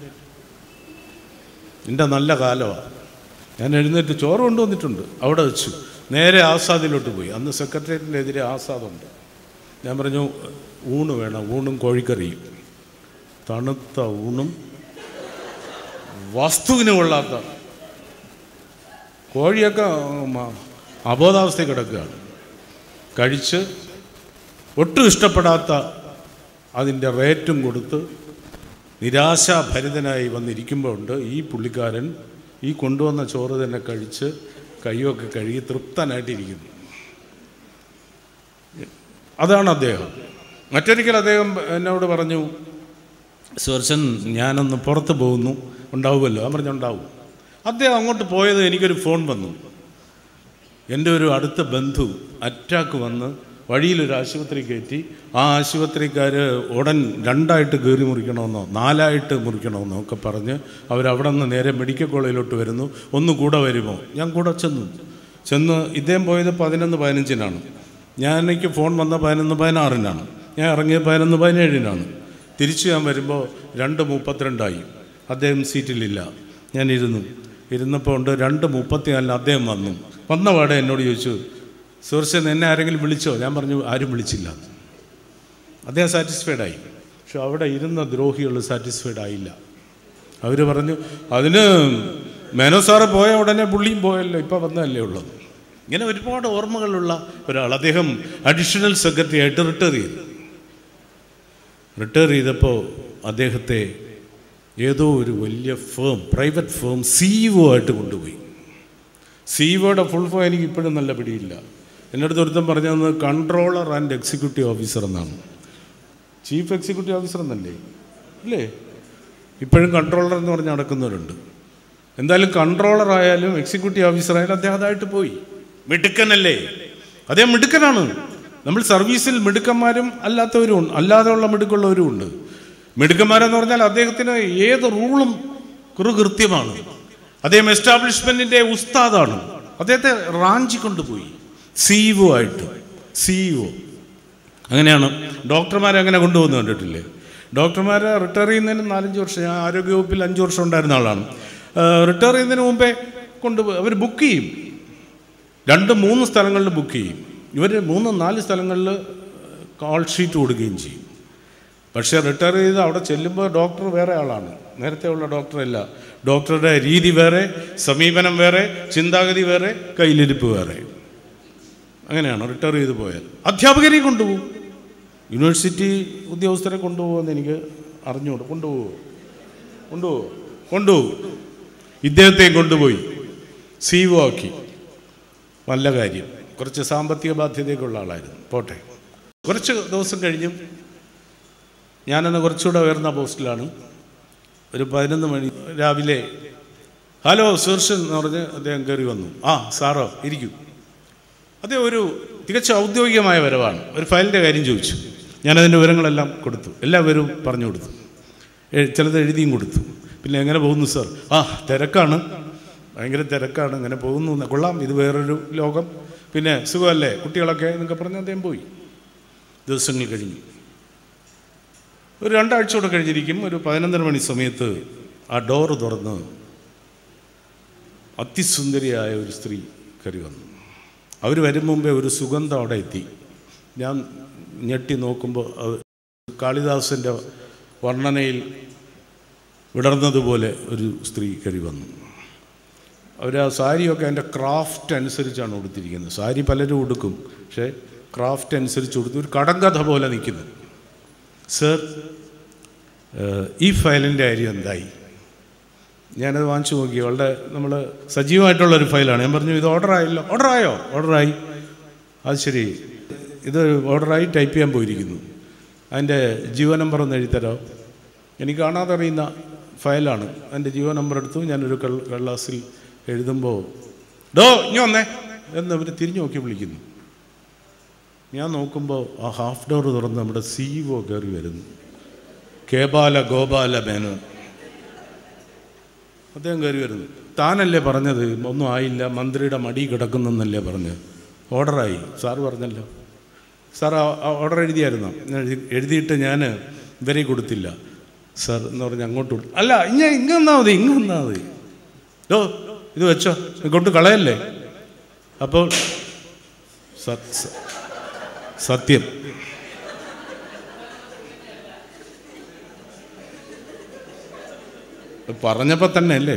എൻ്റെ നല്ല കാലമാണ് ഞാൻ എഴുന്നേറ്റ് ചോറ് കൊണ്ടുവന്നിട്ടുണ്ട് അവിടെ വെച്ചു നേരെ ആസാദിലോട്ട് പോയി അന്ന് സെക്രട്ടേറിയറ്റിനെതിരെ ആസാദുണ്ട് ഞാൻ പറഞ്ഞു ഊണ് വേണം ഊണും കോഴിക്കറിയും തണുത്ത ഊണും വസ്തുവിന് കൊള്ളാത്ത കോഴിയൊക്കെ മ- അബോധാവസ്ഥയിൽ കിടക്കുകയാണ് കഴിച്ച് ഒട്ടും ഇഷ്ടപ്പെടാത്ത അതിൻ്റെ റേറ്റും കൊടുത്ത് നിരാശാഭരിതനായി വന്നിരിക്കുമ്പോൾ ഉണ്ട് ഈ പുള്ളിക്കാരൻ ഈ കൊണ്ടുവന്ന ചോറ് തന്നെ കഴിച്ച് കൈയൊക്കെ കഴുകി തൃപ്തനായിട്ടിരിക്കുന്നു അതാണ് അദ്ദേഹം മറ്റൊരിക്കൽ അദ്ദേഹം എന്നോട് പറഞ്ഞു സുദർശൻ ഞാനൊന്ന് പുറത്ത് പോകുന്നു ഉണ്ടാവുമല്ലോ ഞാൻ പറഞ്ഞു ഉണ്ടാവും അദ്ദേഹം അങ്ങോട്ട് പോയത് എനിക്കൊരു ഫോൺ വന്നു എൻ്റെ ഒരു അടുത്ത ബന്ധു അറ്റാക്ക് വന്ന് വഴിയിലൊരു ആശുപത്രി കയറ്റി ആ ആശുപത്രിക്കാർ ഉടൻ രണ്ടായിട്ട് കയറി മുറിക്കണമെന്നോ നാലായിട്ട് മുറിക്കണമെന്നോ ഒക്കെ പറഞ്ഞ് അവരവിടെ നിന്ന് നേരെ മെഡിക്കൽ കോളേജിലോട്ട് വരുന്നു ഒന്ന് കൂടെ വരുമോ ഞാൻ കൂടെ ചെന്നു ചെന്ന് ഇദ്ദേഹം പോയത് പതിനൊന്ന് പതിനഞ്ചിനാണ് ഞാൻ എനിക്ക് ഫോൺ വന്ന പതിനൊന്ന് പതിനാറിനാണ് ഞാൻ ഇറങ്ങിയത് പതിനൊന്ന് പതിനേഴിനാണ് തിരിച്ചു ഞാൻ വരുമ്പോൾ രണ്ട് മുപ്പത്തിരണ്ടായി അദ്ദേഹം സീറ്റിലില്ല ഞാൻ ഇരുന്നു ഇരുന്നപ്പോൾ ഉണ്ട് രണ്ട് മുപ്പത്തിനാലിന് അദ്ദേഹം വന്നു വന്ന പാടെ എന്നോട് ചോദിച്ചു സുഹൃത്ത് എന്നെ ആരെങ്കിലും വിളിച്ചോ ഞാൻ പറഞ്ഞു ആരും വിളിച്ചില്ല അദ്ദേഹം സാറ്റിസ്ഫൈഡ് ആയി പക്ഷെ അവിടെ ഇരുന്ന ദ്രോഹികൾ സാറ്റിസ്ഫൈഡ് ആയില്ല അവർ പറഞ്ഞു അതിന് മേനോ സാറ് പോയ ഉടനെ പുള്ളിയും പോയല്ലോ ഇപ്പോൾ വന്നതല്ലേ ഉള്ളത് ഇങ്ങനെ ഒരുപാട് ഓർമ്മകളുള്ള ഒരാൾ അദ്ദേഹം അഡീഷണൽ സെക്രട്ടറി ആയിട്ട് റിട്ടയർ ചെയ്തു റിട്ടയർ ചെയ്തപ്പോൾ അദ്ദേഹത്തെ ഏതോ ഒരു വലിയ ഫേം പ്രൈവറ്റ് ഫേം സിഇഒ ആയിട്ട് കൊണ്ടുപോയി സിഇഒയുടെ ഫുൾ ഫോം എനിക്ക് ഇപ്പോഴും നല്ല പിടിയില്ല എൻ്റെ അടുത്ത് ഒരുത്തം പറഞ്ഞത് കൺട്രോളർ ആൻഡ് എക്സിക്യൂട്ടീവ് ഓഫീസർ എന്നാണ് ചീഫ് എക്സിക്യൂട്ടീവ് ഓഫീസർ എന്നല്ലേ ഇല്ലേ ഇപ്പോഴും കൺട്രോളർ എന്ന് പറഞ്ഞ് നടക്കുന്നവരുണ്ട് എന്തായാലും കൺട്രോളർ ആയാലും എക്സിക്യൂട്ടീവ് ഓഫീസർ ആയാലും അദ്ദേഹം അതായിട്ട് പോയി മിടുക്കനല്ലേ അദ്ദേഹം മിടുക്കനാണ് നമ്മൾ സർവീസിൽ മിടുക്കന്മാരും അല്ലാത്തവരും ഉണ്ട് അല്ലാതെയുള്ള മിടുക്കുള്ളവരും ഉണ്ട് മിടുക്കന്മാരെന്ന് പറഞ്ഞാൽ അദ്ദേഹത്തിന് ഏത് റൂളും കൃത്യമാണ് അദ്ദേഹം എസ്റ്റാബ്ലിഷ്മെന്റിന്റെ ഉസ്താദാണ് അദ്ദേഹത്തെ റാഞ്ചി കൊണ്ടുപോയി സിഇഒ ആയിട്ട് സിഇഒ അങ്ങനെയാണ് ഡോക്ടർമാരെ അങ്ങനെ കൊണ്ടുപോകുന്ന കണ്ടിട്ടില്ലേ ഡോക്ടർമാരെ റിട്ടയർ ചെയ്യുന്നതിന് നാലഞ്ച് വർഷം ഞാൻ ആരോഗ്യവകുപ്പിൽ അഞ്ച് വർഷം ഉണ്ടായിരുന്ന ആളാണ് റിട്ടയർ ചെയ്യുന്നതിന് മുമ്പേ കൊണ്ടുപോയി അവർ ബുക്ക് ചെയ്യും രണ്ട് മൂന്ന് സ്ഥലങ്ങളിൽ ബുക്ക് ചെയ്യും ഇവർ മൂന്ന് നാല് സ്ഥലങ്ങളിൽ കോൾ ഷീറ്റ് കൊടുക്കുകയും ചെയ്യും പക്ഷേ റിട്ടയർ ചെയ്ത് അവിടെ ചെല്ലുമ്പോൾ ഡോക്ടർ വേറെ ആളാണ് നേരത്തെ ഉള്ള ഡോക്ടറല്ല ഡോക്ടറുടെ രീതി വേറെ സമീപനം വേറെ ചിന്താഗതി വേറെ കയ്യിലിരിപ്പ് വേറെ അങ്ങനെയാണ് റിട്ടയർ ചെയ്ത് പോയാൽ അധ്യാപകരെ കൊണ്ടുപോകും യൂണിവേഴ്സിറ്റി ഉദ്യോഗസ്ഥരെ കൊണ്ടുപോകുമെന്ന് എനിക്ക് അറിഞ്ഞുകൂടെ കൊണ്ടുപോകുമോ കൊണ്ടുപോകുമോ കൊണ്ടുപോകും ഇദ്ദേഹത്തെയും കൊണ്ടുപോയി സി ഒ ആക്കി നല്ല കാര്യം കുറച്ച് സാമ്പത്തിക ബാധ്യതയൊക്കെ ഉള്ള ആളായിരുന്നു പോട്ടെ കുറച്ച് ദിവസം കഴിഞ്ഞും ഞാനന്ന് കുറച്ചുകൂടെ ഉയർന്ന പോസ്റ്റിലാണ് ഒരു പതിനൊന്ന് മണി രാവിലെ ഹലോ സുർഷൻ എന്ന് പറഞ്ഞ് അദ്ദേഹം കയറി വന്നു ആ സാറോ ഇരിക്കും അദ്ദേഹം ഒരു തികച്ച ഔദ്യോഗികമായ വരവാണ് ഒരു ഫയലിൻ്റെ കാര്യം ചോദിച്ചു ഞാനതിൻ്റെ വിവരങ്ങളെല്ലാം കൊടുത്തു എല്ലാവരും പറഞ്ഞു കൊടുത്തു എ- ചിലത് എഴുതിയും കൊടുത്തു പിന്നെ എങ്ങനെ പോകുന്നു സാർ ആ തിരക്കാണ് ഭയങ്കര തിരക്കാണ് ഇങ്ങനെ പോകുന്നു എന്ന്. കൊള്ളാം ഇത് വേറൊരു ലോകം പിന്നെ സുഖമല്ലേ കുട്ടികളൊക്കെ എന്നൊക്കെ പറഞ്ഞ് അദ്ദേഹം പോയി ദിവസങ്ങൾ കഴിഞ്ഞു ഒരു രണ്ടാഴ്ച കൂടെ കഴിഞ്ഞിരിക്കും ഒരു പതിനൊന്നര മണി സമയത്ത് ആ ഡോറ് തുറന്ന് അതിസുന്ദരിയായ ഒരു സ്ത്രീ കയറി വന്നു അവർ വരും മുമ്പേ ഒരു സുഗന്ധം അവിടെ എത്തി ഞാൻ ഞെട്ടി നോക്കുമ്പോൾ അത് കാളിദാസൻ്റെ വർണ്ണനയിൽ വിടർന്നതുപോലെ ഒരു സ്ത്രീ കയറി വന്നു അവർ ആ സാരിയൊക്കെ അതിൻ്റെ ക്രാഫ്റ്റ് അനുസരിച്ചാണ് ഉടുത്തിരിക്കുന്നത് സാരി പലരും ഉടുക്കും പക്ഷേ ക്രാഫ്റ്റ് അനുസരിച്ച് ഉടുത്ത് ഒരു കടങ്കഥ പോലെ നിൽക്കുന്നു സർ ഏഹ്, ഈ ഫയലിൻ്റെ കാര്യം എന്തായി ഞാനത് വാങ്ങിച്ചു നോക്കി വളരെ നമ്മൾ സജീവമായിട്ടുള്ളൊരു ഫയലാണ് ഞാൻ പറഞ്ഞു ഇത് ഓർഡർ ആയല്ലോ ഓർഡർ ആയോ ഓർഡറായി അത് ശരി ഇത് ഓർഡറായി ടൈപ്പ് ചെയ്യാൻ പോയിരിക്കുന്നു അതിൻ്റെ ജീവ നമ്പർ ഒന്ന് എഴുതിത്തരോ എനിക്ക് കാണാതെ അറിയുന്ന ഫയലാണ് അതിൻ്റെ ജീവ നമ്പർ എടുത്തു ഞാനൊരു കള്ള കള്ളാസിൽ എഴുതുമ്പോൾ ഡോ ഇനി വന്നേ എന്ന് അവർ തിരിഞ്ഞു നോക്കി വിളിക്കുന്നു ഞാൻ നോക്കുമ്പോൾ ആ ഹാഫ് ഡോർ തുറന്ന് നമ്മുടെ സി ഒ കയറി വരുന്നു കേബാല ഗോപാല മേനോൻ അദ്ദേഹം കയറി വരുന്നു താനല്ലേ പറഞ്ഞത് ഒന്നും ആയില്ല മന്ത്രിയുടെ മടി കിടക്കുന്നെന്നല്ലേ പറഞ്ഞ് ഓർഡറായി സാർ പറഞ്ഞല്ലോ സാർ ആ ആ ഓർഡർ എഴുതിയായിരുന്നോ ഞാൻ എഴുതി- എഴുതിയിട്ട് ഞാൻ ഇവരെ കൊടുത്തില്ല സാർ എന്ന് പറഞ്ഞ് അങ്ങോട്ട് കൊടുത്തു അല്ല ഇങ്ങ ഇങ്ങ വന്നാൽ മതി ഇങ്ങ വന്നാൽ മതി ഓ ഇത് വെച്ചോ ഇത് കൊണ്ട് കളയല്ലേ അപ്പോൾ സ- സ- സത്യം പറഞ്ഞപ്പോൾ തന്നെ അല്ലേ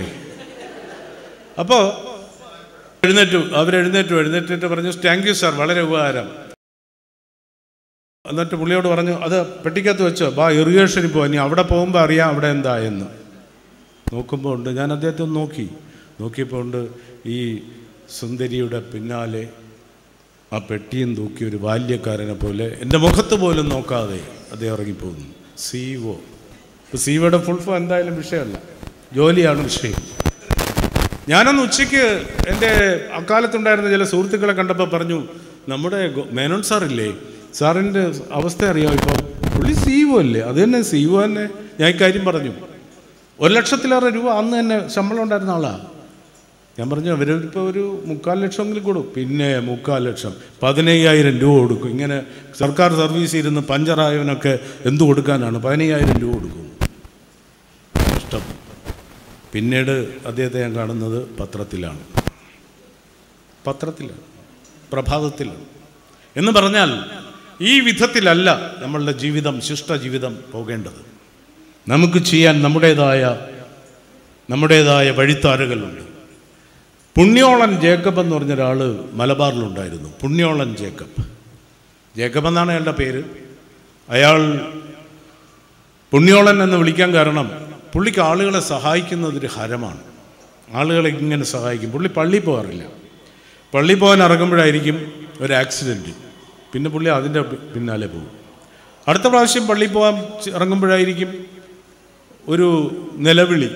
അപ്പോൾ എഴുന്നേറ്റു അവരെഴുന്നേറ്റു എഴുന്നേറ്റിട്ട് പറഞ്ഞു താങ്ക് യു സാർ വളരെ ഉപകാരം എന്നിട്ട് പുള്ളിയോട് പറഞ്ഞു അത് പെട്ടിക്കകത്ത് വെച്ചോ ബാ ഇറിഗേഷനിൽ പോവാ ഇനി അവിടെ പോകുമ്പോൾ അറിയാം അവിടെ എന്താ എന്ന് നോക്കുമ്പോൾ ഉണ്ട് ഞാൻ അദ്ദേഹത്തെ ഒന്ന് നോക്കി നോക്കിയപ്പോൾ ഉണ്ട് ഈ സുന്ദരിയുടെ പിന്നാലെ ആ പെട്ടിയും തൂക്കി ഒരു ബാല്യക്കാരനെ പോലെ എൻ്റെ മുഖത്ത് പോലും നോക്കാതെ അദ്ദേഹം ഇറങ്ങിപ്പോകുന്നു സി ഒ ഇപ്പോൾ സി ഒയുടെ ഫുൾ ഫോം എന്തായാലും വിഷയമല്ല ജോലിയാണ് വിഷയം ഞാനന്ന് ഉച്ചയ്ക്ക് എൻ്റെ അക്കാലത്തുണ്ടായിരുന്ന ചില സുഹൃത്തുക്കളെ കണ്ടപ്പോൾ പറഞ്ഞു നമ്മുടെ ഗോ- മേനോൻ സാറില്ലേ സാറിൻ്റെ അവസ്ഥ അറിയാം ഇപ്പോൾ പുള്ളി സി ഒ അല്ലേ അത് തന്നെ സി ഒ തന്നെ ഞാൻ ഇക്കാര്യം പറഞ്ഞു ഒരു ലക്ഷത്തിലേറെ രൂപ അന്ന് തന്നെ ശമ്പളം ഉണ്ടായിരുന്ന ആളാ ഞാൻ പറഞ്ഞു അവരിപ്പോൾ ഒരു മുക്കാൽ ലക്ഷമെങ്കിലും കൊടുക്കും പിന്നെ മുക്കാൽ ലക്ഷം പതിനയ്യായിരം രൂപ കൊടുക്കും ഇങ്ങനെ സർക്കാർ സർവീസ് ഇരുന്ന് പഞ്ചറായവനൊക്കെ എന്ത് കൊടുക്കാനാണ് പതിനയ്യായിരം രൂപ കൊടുക്കും ഇഷ്ടം പിന്നീട് അദ്ദേഹത്തെ ഞാൻ കാണുന്നത് പത്രത്തിലാണ് പത്രത്തിലാണ് പ്രഭാതത്തിലാണ് എന്ന് പറഞ്ഞാൽ ഈ വിധത്തിലല്ല നമ്മളുടെ ജീവിതം ശിഷ്ട ജീവിതം പോകേണ്ടത് നമുക്ക് ചെയ്യാൻ നമ്മുടേതായ നമ്മുടേതായ വഴിത്താറുകളുണ്ട് പുണ്യോളൻ ജേക്കബ് എന്ന് പറഞ്ഞ ഒരാൾ മലബാറിലുണ്ടായിരുന്നു പുണ്യോളൻ ജേക്കബ് ജേക്കബ് എന്നാണ് അയാളുടെ പേര് അയാൾ പുണ്യോളൻ എന്ന് വിളിക്കാൻ കാരണം പുള്ളിക്ക് ആളുകളെ സഹായിക്കുന്നത് ഒരു ഹരമാണ് ആളുകളെ ഇങ്ങനെ സഹായിക്കും പുള്ളി പള്ളിയിൽ പോകാറില്ല പള്ളിയിൽ പോകാൻ ഇറങ്ങുമ്പോഴായിരിക്കും ഒരു ആക്സിഡൻറ്റ് പിന്നെ പുള്ളി അതിൻ്റെ പി- പിന്നാലെ പോകും അടുത്ത പ്രാവശ്യം പള്ളിയിൽ പോകാൻ ചെ- ഇറങ്ങുമ്പോഴായിരിക്കും ഒരു നിലവിളി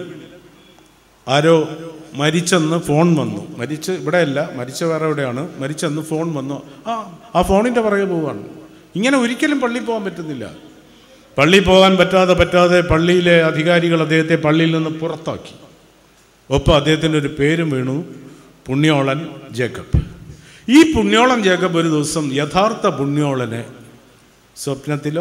ആരോ മരിച്ചെന്ന് ഫോൺ വന്നു മരിച്ച് ഇവിടെയല്ല മരിച്ച വേറെ എവിടെയാണ് മരിച്ചെന്ന് ഫോൺ വന്നു ആ ആ ഫോണിൻ്റെ പുറകെ പോവാണ് ഇങ്ങനെ ഒരിക്കലും പള്ളിയിൽ പോകാൻ പറ്റുന്നില്ല പള്ളിയിൽ പോകാൻ പറ്റാതെ പറ്റാതെ പള്ളിയിലെ അധികാരികൾ അദ്ദേഹത്തെ പള്ളിയിൽ നിന്ന് പുറത്താക്കി ഒപ്പം അദ്ദേഹത്തിൻ്റെ ഒരു പേരും വീണു പുണ്യോളൻ ജേക്കബ് ഈ പുണ്യോളൻ ജേക്കബ് ഒരു ദിവസം യഥാർത്ഥ പുണ്യോളനെ സ്വപ്നത്തിലോ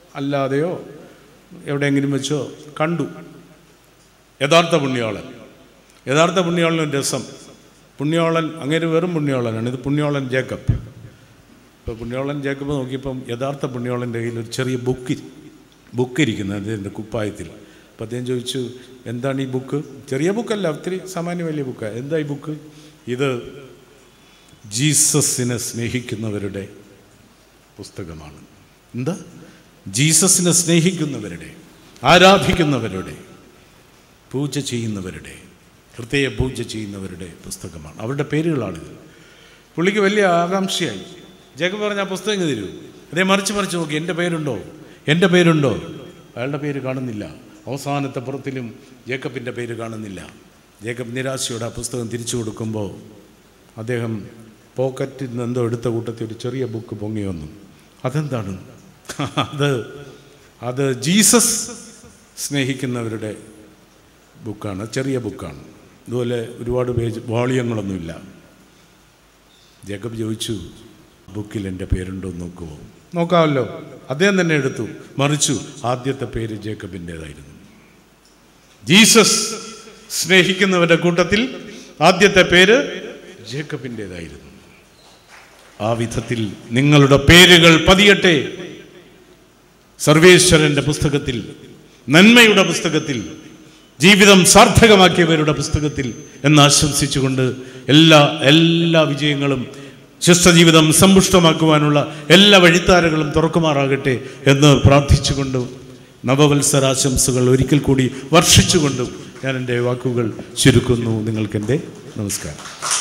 അല്ലാതെയോ എവിടെയെങ്കിലും വെച്ചോ കണ്ടു യഥാർത്ഥ പുണ്യോളൻ യഥാർത്ഥ പുണ്യോളനും രസം പുണ്യോളൻ അങ്ങനെ വെറും പുണ്യോളനാണ് ഇത് പുണ്യോളൻ ജേക്കബ് ഇപ്പോൾ പുണ്യോളൻ ജേക്കബ് നോക്കിയപ്പം യഥാർത്ഥ പുണ്യോളൻ്റെ കയ്യിൽ ഒരു ചെറിയ ബുക്ക് ബുക്ക് ഇരിക്കുന്നത് അതിൻ്റെ കുപ്പായത്തിൽ അപ്പോൾ അദ്ദേഹം ചോദിച്ചു എന്താണ് ഈ ബുക്ക് ചെറിയ ബുക്കല്ല ഒത്തിരി സാമാന്യ വലിയ ബുക്കാണ് എന്താ ഈ ബുക്ക് ഇത് ജീസസിനെ സ്നേഹിക്കുന്നവരുടെ പുസ്തകമാണ് എന്താ ജീസസിനെ സ്നേഹിക്കുന്നവരുടെ ആരാധിക്കുന്നവരുടെ പൂജ ചെയ്യുന്നവരുടെ ഹൃദയ പൂജ ചെയ്യുന്നവരുടെ പുസ്തകമാണ് അവരുടെ പേരുകളാണിത് പുള്ളിക്ക് വലിയ ആകാംക്ഷയായി ജേക്കബ് പറഞ്ഞ ആ പുസ്തകം ഇങ്ങ് തരൂ അതേ മറിച്ച് മറിച്ച് നോക്കി എൻ്റെ പേരുണ്ടോ എൻ്റെ പേരുണ്ടോ അയാളുടെ പേര് കാണുന്നില്ല അവസാനത്തെ പുറത്തിലും ജേക്കബിൻ്റെ പേര് കാണുന്നില്ല ജേക്കബ് നിരാശയോടെ ആ പുസ്തകം തിരിച്ചു കൊടുക്കുമ്പോൾ അദ്ദേഹം പോക്കറ്റിൽ നിന്ന് എന്തോ എടുത്ത കൂട്ടത്തിൽ ഒരു ചെറിയ ബുക്ക് പൊങ്ങി വന്നു അതെന്താണ് അത് അത് ജീസസ് സ്നേഹിക്കുന്നവരുടെ ബുക്കാണ് ചെറിയ ബുക്കാണ് ഇതുപോലെ ഒരുപാട് പേജ് വോളിയങ്ങളൊന്നുമില്ല ജേക്കബ് ചോദിച്ചു ബുക്കിൽ എൻ്റെ പേരുണ്ടോ എന്ന് നോക്കുമോ നോക്കാമല്ലോ അദ്ദേഹം തന്നെ എടുത്തു മറിച്ചു ആദ്യത്തെ പേര് ജേക്കബിൻ്റേതായിരുന്നു ജീസസ് സ്നേഹിക്കുന്നവരുടെ കൂട്ടത്തിൽ ആദ്യത്തെ പേര് ജേക്കബിൻ്റേതായിരുന്നു ആ വിധത്തിൽ നിങ്ങളുടെ പേരുകൾ പതിയട്ടെ സർവേശ്വരന്റെ പുസ്തകത്തിൽ നന്മയുടെ പുസ്തകത്തിൽ ജീവിതം സാർത്ഥകമാക്കിയവരുടെ പുസ്തകത്തിൽ എന്ന് ആശംസിച്ചുകൊണ്ട് എല്ലാ എല്ലാ വിജയങ്ങളും ശിഷ്ടജീവിതം സമ്പുഷ്ടമാക്കുവാനുള്ള എല്ലാ വഴിത്താരകളും തുറക്കുമാറാകട്ടെ എന്ന് പ്രാർത്ഥിച്ചുകൊണ്ട് നവവത്സരാശംസകൾ ഒരിക്കൽ കൂടി വർഷിച്ചുകൊണ്ടും ഞാൻ എൻ്റെ വാക്കുകൾ ചുരുക്കുന്നു നിങ്ങൾക്കെൻ്റെ നമസ്കാരം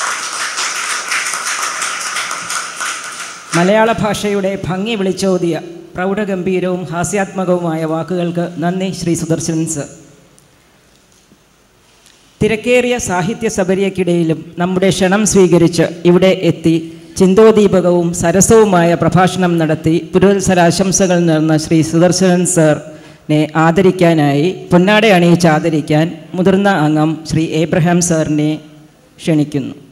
മലയാള ഭാഷയുടെ ഭംഗി വിളിച്ചോതിയ പ്രൗഢഗംഭീരവും ഹാസ്യാത്മകവുമായ വാക്കുകൾക്ക് നന്ദി ശ്രീ സുദർശനൻ സർ തിരക്കേറിയ സാഹിത്യ സബരിയക്കിടയിലും നമ്മുടെ ക്ഷണം സ്വീകരിച്ച് ഇവിടെ എത്തി ചിന്തോദീപകവും സരസവുമായ പ്രഭാഷണം നടത്തി പുരോത്സരാശംസകൾ നേർന്ന ശ്രീ സുദർശനൻ സാറിനെ ആദരിക്കാനായി പൊന്നാട അണിയിച്ച് ആദരിക്കാൻ മുതിർന്ന അംഗം ശ്രീ ഏബ്രഹാം സാറിനെ ക്ഷണിക്കുന്നു